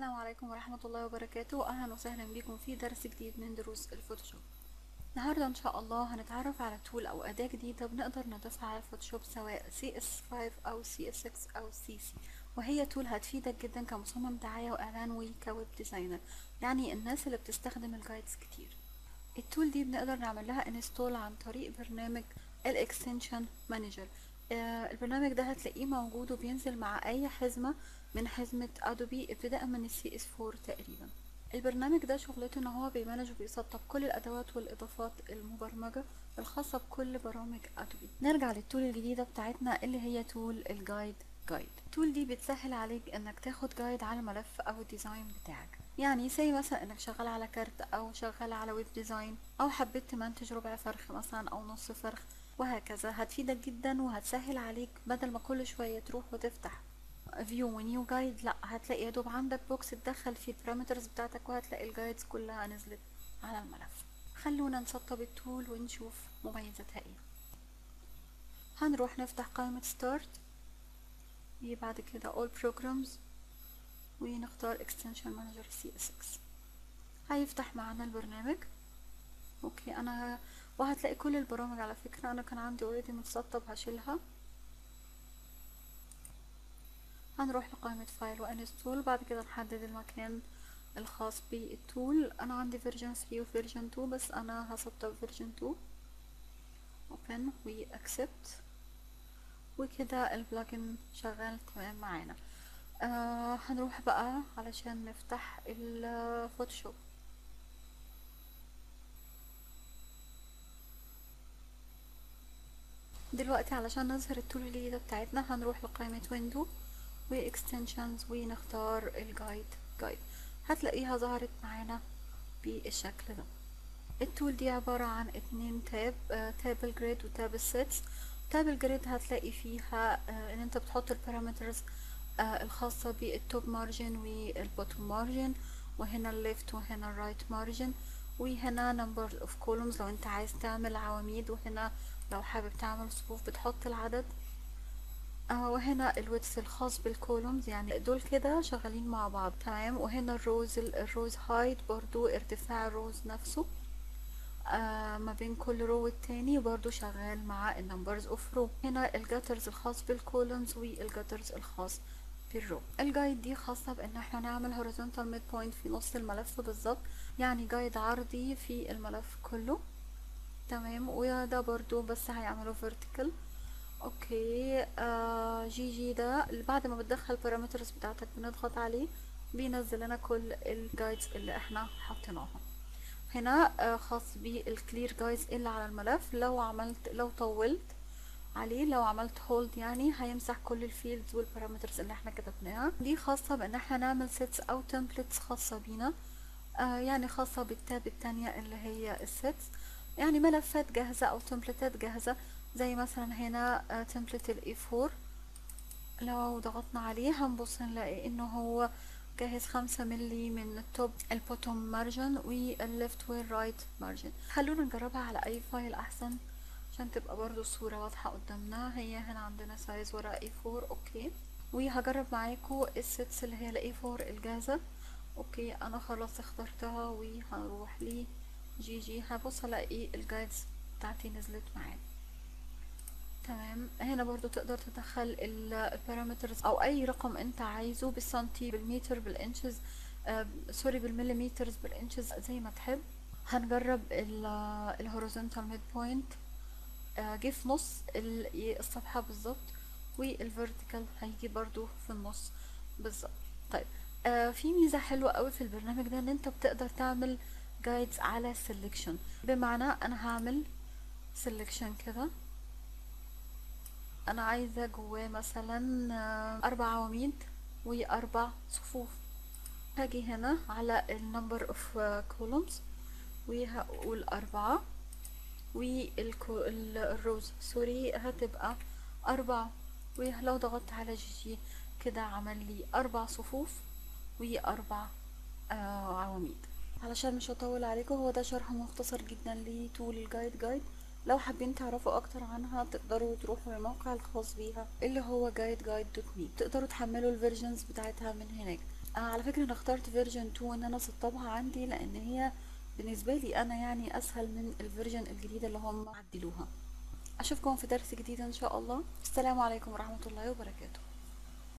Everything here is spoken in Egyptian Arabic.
السلام عليكم ورحمة الله وبركاته أهلا وسهلا بكم في درس جديد من دروس الفوتوشوب النهاردة إن شاء الله هنتعرف على تول أو أداة جديدة بنقدر نضيفها على الفوتوشوب سواء CS5 أو CS6 أو CC وهي تول هتفيدك جدا كمصمم دعاية وإعلان وكويب ديزاينر يعني الناس اللي بتستخدم الجايدز كتير التول دي بنقدر نعمل لها انستول عن طريق برنامج الاكستنشن مانجر البرنامج ده هتلاقيه موجود وبينزل مع اي حزمة من حزمة ادوبي ابتداء من السي اس 4 تقريبا البرنامج ده شغلته ان هو بيمانج وبيسطب كل الادوات والاضافات المبرمجة الخاصة بكل برامج ادوبي نرجع للتول الجديدة بتاعتنا اللي هي تول الجايد جايد التول دي بتسهل عليك انك تاخد جايد على الملف او الديزاين بتاعك يعني زي مثلا انك شغال على كارت او شغال على ويب ديزاين او حبيت تمنتج ربع فرخ مثلا او نص فرخ وهكذا هتفيدك جدا وهتسهل عليك بدل ما كل شوية تروح وتفتح فيو ونيو جايد لا هتلاقي يا دوب عندك بوكس تدخل فيه البارامترز بتاعتك وهتلاقي الجايدز كلها نزلت على الملف خلونا نسطب التول ونشوف مميزاتها ايه هنروح نفتح قائمة ستارت بعد كده all programs ونختار extension manager CS6 هيفتح معانا البرنامج اوكي انا وهتلاقي كل البرامج على فكرة انا كان عندي اوريدي متسطب هشيلها هنروح لقائمة فايل وانستول بعد كده نحدد المكان الخاص بالتول انا عندي فيرجن 3 وفيرجن 2 بس انا هسطب فيرجن 2 open و accept وكده البلجن شغال تمام معانا آه هنروح بقى علشان نفتح الفوتوشوب دلوقتي علشان نظهر التول الجديدة بتاعتنا هنروح لقائمة ويندو واكستنشنز ونختار الجايد جايد هتلاقيها ظهرت معانا بالشكل ده التول دي عبارة عن اتنين تاب آه تاب الجريد وتاب السيتس تاب الجريد هتلاقي فيها آه ان انت بتحط البارامترز آه الخاصة بالتوب مارجن والبوتوم مارجن وهنا الليفت وهنا الرايت مارجن وهنا نمبر اوف كولومز لو انت عايز تعمل عواميد وهنا لو حابب تعمل صفوف بتحط العدد آه وهنا الويدث الخاص بالكولومز يعني دول كده شغالين مع بعض تمام وهنا الروز الروز هايت برضو ارتفاع الروز نفسه آه ما بين كل رو والتاني برضو شغال مع النمبرز اوف رو هنا الجاترز الخاص بالكولومز والجاترز الخاص بالرو الجايد دي خاصة بان احنا نعمل هوريزونتال ميد بوينت في نص الملف بالظبط يعني جايد عرضي في الملف كله تمام وده برضو بس هيعمله vertical اوكي آه جي جي ده بعد ما بتدخل البارامترز بتاعتك بنضغط عليه بينزل لنا كل الجايدز اللي احنا حاطيناها هنا آه خاص بالكلير جايدز اللي على الملف لو عملت لو طولت عليه لو عملت هولد يعني هيمسح كل الفيلدز والبارامترز اللي احنا كتبناها دي خاصة بان احنا نعمل سيتس او تمبلتس خاصة بينا آه يعني خاصة بالتاب التانية اللي هي السيتس يعني ملفات جاهزة او تمبلتات جاهزة زي مثلا هنا تمبلت الاي 4 لو ضغطنا عليه هنبص نلاقي انه هو جاهز خمسة ملي من التوب البوتوم مارجن والليفت والرايت مارجن خلونا نجربها على اي فايل احسن عشان تبقى برضو الصورة واضحة قدامنا هي هنا عندنا سايز ورا اي 4 اوكي وهجرب معاكم السيتس اللي هي الاي 4 الجاهزة اوكي انا خلاص اخترتها وهنروح لي جي جي هبص الاقي الجايدز بتاعتي نزلت معانا تمام هنا برضو تقدر تدخل البارامترز او اي رقم انت عايزه بالسنتي بالمتر بالانشز آه سوري بالمليمترز بالانشز زي ما تحب هنجرب الهوريزونتال ميد بوينت جه في نص الصفحة بالظبط والفيرتيكال هيجي برضو في النص بالظبط طيب آه في ميزة حلوة قوي في البرنامج ده ان انت بتقدر تعمل جايدز على سيلكشن بمعنى انا هعمل سيلكشن كده انا عايزة جواه مثلا اربع عواميد واربع صفوف هاجي هنا على النمبر اوف كولومز وهقول اربعة والروز سوري هتبقى اربعة ولو ضغطت على جي جي كده عمل لي اربع صفوف واربع آه عواميد علشان مش هطول عليكم هو ده شرح مختصر جدا لطول الجايد جايد لو حابين تعرفوا اكتر عنها تقدروا تروحوا للموقع الخاص بيها اللي هو guide guide دوت مي تقدروا تحملوا الفيرجنز بتاعتها من هناك انا على فكرة انا اخترت فيرجن 2 ان انا اسطبها عندي لان هي بالنسبة لي انا يعني اسهل من الفيرجن الجديدة اللي هم عدلوها اشوفكم في درس جديد ان شاء الله السلام عليكم ورحمة الله وبركاته